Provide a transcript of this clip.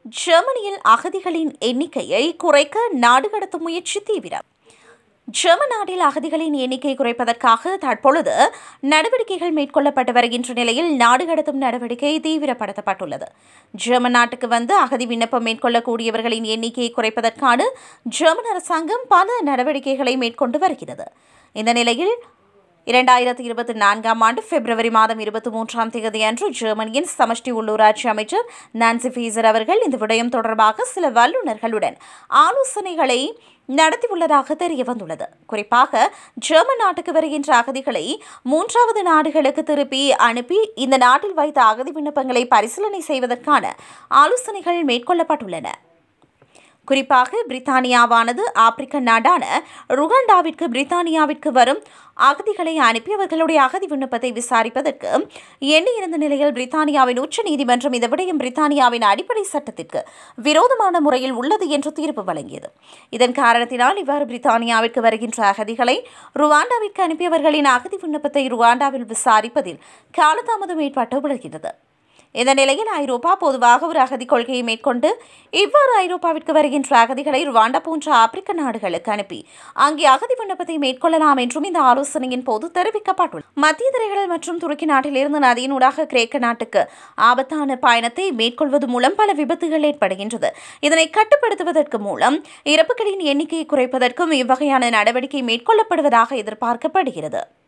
ஜெர்மனியில் அகதிகளின் எண்ணிக்கையை குறைக்க நாடு கடத்தும் முயற்சி தீவிரம் ஜெர்மன் நாட்டில் அகதிகளின் எண்ணிக்கை குறைப்பதற்காக தற்பொழுது நடவடிக்கைகள் மேற்கொள்ளப்பட்டு வருகின்ற நிலையில் நாடு கடத்தும் நடவடிக்கை தீவிரப்படுத்தப்பட்டுள்ளது ஜெர்மன் நாட்டுக்கு வந்து அகதி விண்ணப்பம் மேற்கொள்ளக்கூடியவர்களின் எண்ணிக்கையை குறைப்பதற்கான ஜெர்மன் அரசாங்கம் பல நடவடிக்கைகளை மேற்கொண்டு வருகிறது இந்த நிலையில் இரண்டாயிரத்தி இருபத்தி நான்காம் ஆண்டு பிப்ரவரி மாதம் இருபத்தி மூன்றாம் தேதி அன்று ஜெர்மனியின் சமஷ்டி உள்ளூராட்சி அமைச்சர் நான்சி ஃபீசர் அவர்கள் இந்த விடயம் தொடர்பாக சில வல்லுநர்களுடன் ஆலோசனைகளை நடத்தியுள்ளதாக தெரிய வந்துள்ளது குறிப்பாக ஜெர்மன் நாட்டுக்கு வருகின்ற அகதிகளை மூன்றாவது நாடுகளுக்கு திருப்பி அனுப்பி இந்த நாட்டில் வைத்த அகதி விண்ணப்பங்களை பரிசீலனை செய்வதற்கான ஆலோசனைகள் மேற்கொள்ளப்பட்டுள்ளன குறிப்பாக பிரித்தானியாவானது ஆப்பிரிக்க நாடான ருகண்டாவிற்கு பிரித்தானியாவிற்கு வரும் அகதிகளை அனுப்பி அவர்களுடைய அகதி விண்ணப்பத்தை விசாரிப்பதற்கு எண்ணியிருந்த நிலையில் பிரித்தானியாவின் உச்ச நீதிமன்றம் இந்த விடயம் பிரித்தானியாவின் அடிப்படை சட்டத்திற்கு விரோதமான முறையில் உள்ளது என்று தீர்ப்பு வழங்கியது இதன் காரணத்தினால் இவ்வாறு பிரித்தானியாவிற்கு வருகின்ற அகதிகளை ருவாண்டாவிற்கு அனுப்பியவர்களின் அகதி விண்ணப்பத்தை ருவாண்டாவில் விசாரிப்பதில் காலதாமதம் ஏற்பட்டு விடுகிறது இந்த நிலையில் ஐரோப்பா பொதுவாக ஒரு அகதி கொள்கையை மேற்கொண்டு இவ்வாறு ஐரோப்பாவிற்கு வருகின்ற அகதிகளை ருவாண்டா போன்ற ஆப்பிரிக்க நாடுகளுக்கு அனுப்பி அங்கே அகதி விண்ணப்பத்தை மேற்கொள்ளலாம் என்றும் இந்த ஆலோசனையின் போது தெரிவிக்கப்பட்டுள்ளது மத்திய திரைகள் மற்றும் துருக்கி நாட்டிலிருந்து நதியினூடாக கிரேக்க நாட்டுக்கு ஆபத்தான பயணத்தை மேற்கொள்வது மூலம் பல விபத்துகள் ஏற்படுகின்றது இதனை கட்டுப்படுத்துவதற்கு மூலம் இறப்புகளின் எண்ணிக்கையை குறைப்பதற்கும் இவ்வகையான நடவடிக்கை மேற்கொள்ளப்படுவதாக எதிர்பார்க்கப்படுகிறது